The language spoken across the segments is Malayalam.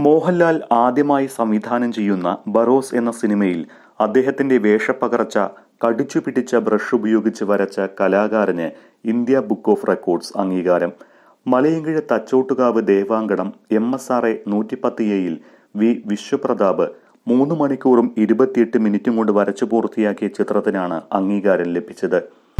മോഹൻലാൽ ആദ്യമായി സംവിധാനം ചെയ്യുന്ന ബറോസ് എന്ന സിനിമയിൽ അദ്ദേഹത്തിന്റെ വേഷപ്പകർച്ച കടിച്ചു പിടിച്ച ബ്രഷ് ഉപയോഗിച്ച് വരച്ച കലാകാരന് ഇന്ത്യ ബുക്ക് ഓഫ് റെക്കോർഡ്സ് അംഗീകാരം Malayinkeezhu Thachottukavu Devanganam M S R A നൂറ്റിപ്പത്ത് എയിൽ വി വിശ്വപ്രതാപ് മൂന്ന് മണിക്കൂറും ഇരുപത്തിയെട്ട് മിനിറ്റും കൊണ്ട് വരച്ചു പൂർത്തിയാക്കിയ ചിത്രത്തിനാണ് അംഗീകാരം ലഭിച്ചത്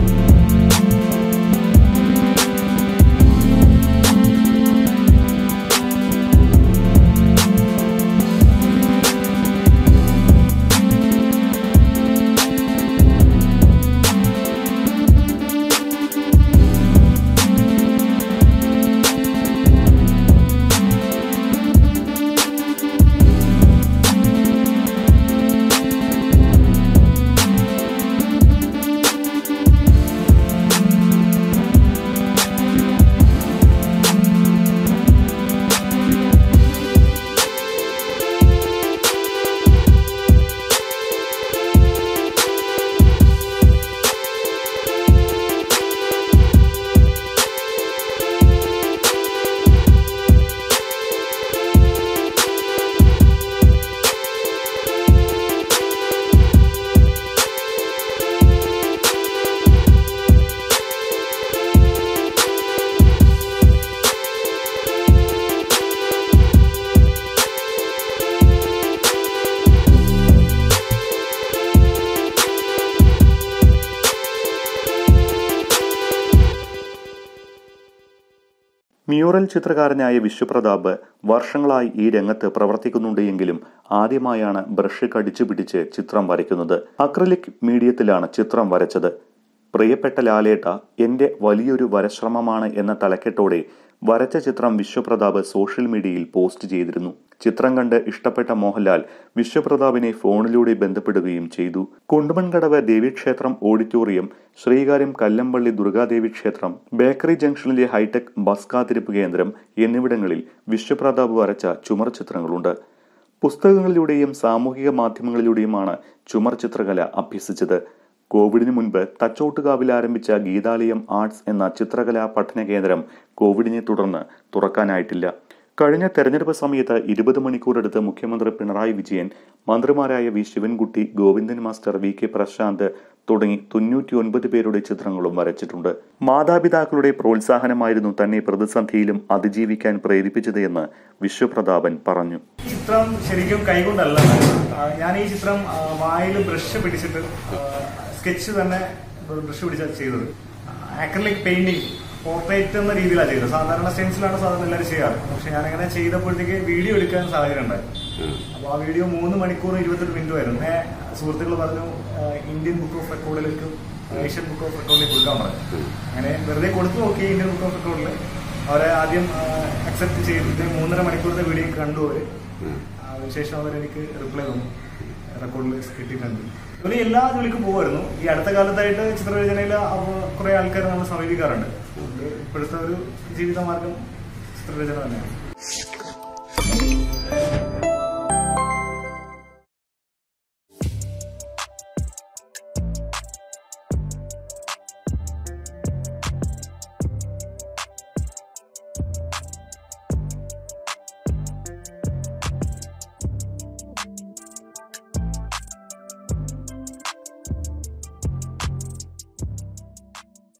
മ്യൂറൽ ചിത്രകാരനായ വിശ്വപ്രതാപ് വർഷങ്ങളായി ഈ രംഗത്ത് പ്രവർത്തിക്കുന്നുണ്ട് എങ്കിലും ആദ്യമായാണ് ബ്രഷ് കടിച്ചു പിടിച്ച് ചിത്രം വരയ്ക്കുന്നത് അക്രലിക് മീഡിയത്തിലാണ് ചിത്രം വരച്ചത് പ്രിയപ്പെട്ട ലാലേട്ട എന്റെ വലിയൊരു വരശ്രമമാണ് എന്ന തലക്കെട്ടോടെ വരച്ച ചിത്രം വിശ്വപ്രതാപ് സോഷ്യൽ മീഡിയയിൽ പോസ്റ്റ് ചെയ്തിരുന്നു ചിത്രം കണ്ട് ഇഷ്ടപ്പെട്ട മോഹൻലാൽ വിശ്വപ്രതാപിനെ ഫോണിലൂടെ ബന്ധപ്പെടുകയും ചെയ്തു കുണ്ടുമൺകടവ് ദേവീക്ഷേത്രം ഓഡിറ്റോറിയം ശ്രീകാര്യം കല്ലമ്പള്ളി ദുർഗാദേവി ക്ഷേത്രം ബേക്കറി ജംഗ്ഷനിലെ ഹൈടെക് ബസ് കാത്തിരിപ്പ് കേന്ദ്രം എന്നിവിടങ്ങളിൽ വിശ്വപ്രതാപ് വരച്ച ചുമർ ചിത്രങ്ങളുണ്ട് പുസ്തകങ്ങളിലൂടെയും സാമൂഹിക മാധ്യമങ്ങളിലൂടെയുമാണ് ചുമർ ചിത്രകല അഭ്യസിച്ചത് കോവിഡിന് മുൻപ് തച്ചോട്ടുകാവിൽ ആരംഭിച്ച ഗീതാലയം ആർട്സ് എന്ന ചിത്രകലാ പഠന കേന്ദ്രം കോവിഡിനെ തുടർന്ന് തുറക്കാനായിട്ടില്ല കഴിഞ്ഞ തെരഞ്ഞെടുപ്പ് സമയത്ത് ഇരുപത് മണിക്കൂറെടുത്ത് മുഖ്യമന്ത്രി പിണറായി വിജയൻ മന്ത്രിമാരായ V Sivankutty Govindan master V K Prashanth തുടങ്ങി തൊണ്ണൂറ്റി ഒൻപത് പേരുടെ ചിത്രങ്ങളും വരച്ചിട്ടുണ്ട് മാതാപിതാക്കളുടെ പ്രോത്സാഹനമായിരുന്നു തന്നെ പ്രതിസന്ധിയിലും അതിജീവിക്കാൻ പ്രേരിപ്പിച്ചത് എന്ന് വിശ്വപ്രതാപൻ പറഞ്ഞു ചിത്രം ശരിക്കും കൈകൊണ്ടല്ല ആ, ഞാൻ ഈ ചിത്രം വായിൽ ബ്രഷ് പിടിച്ചിട്ട് സ്കെച്ച് തന്നെ ബ്രഷ് പിടിച്ചാണ് ചെയ്തത് ആക്രലിക് പെയിന്റിങ് പോർട്രേറ്റ് എന്ന രീതിയിലാണ് ചെയ്തത് സാധാരണ സ്റ്റെൻസിലാണ് സാധാരണ എല്ലാവരും ചെയ്യാറ് പക്ഷെ ഞാൻ അങ്ങനെ ചെയ്തപ്പോഴത്തേക്ക് വീഡിയോ എടുക്കാൻ സാഹചര്യം ഉണ്ടായി അപ്പോൾ ആ വീഡിയോ മൂന്ന് മണിക്കൂർ ഇരുപത്തെട്ട് മിനിറ്റ് ആയിരുന്നു പിന്നെ സുഹൃത്തുക്കൾ പറഞ്ഞു ആ, ഇന്ത്യൻ ബുക്ക് ഓഫ് റെക്കോർഡിലേക്ക് ഏഷ്യൻ ബുക്ക് ഓഫ് റെക്കോർഡിലേക്ക് കൊടുക്കാൻ പറഞ്ഞു അങ്ങനെ വെറുതെ കൊടുത്തു നോക്കി ഇന്ത്യൻ ബുക്ക് ഓഫ് റെക്കോർഡിൽ അവരെ ആദ്യം അക്സെപ്റ്റ് ചെയ്തിട്ട് മൂന്നര മണിക്കൂറത്തെ വീഡിയോ കണ്ടു അവര് അതിനുശേഷം അവരെനിക്ക് റിപ്ലൈ തന്നു റെക്കോർഡിൽ കിട്ടിയിട്ടുണ്ട് ജോലി എല്ലാ ജോലിക്കും പോകുമായിരുന്നു ഈ അടുത്ത കാലത്തായിട്ട് ചിത്രരചനയിൽ കുറെ ആൾക്കാർ നമ്മൾ സമീപിക്കാറുണ്ട് അതുകൊണ്ട് ഇപ്പോഴത്തെ ഒരു ജീവിതമാർഗം ചിത്രരചന തന്നെയാണ്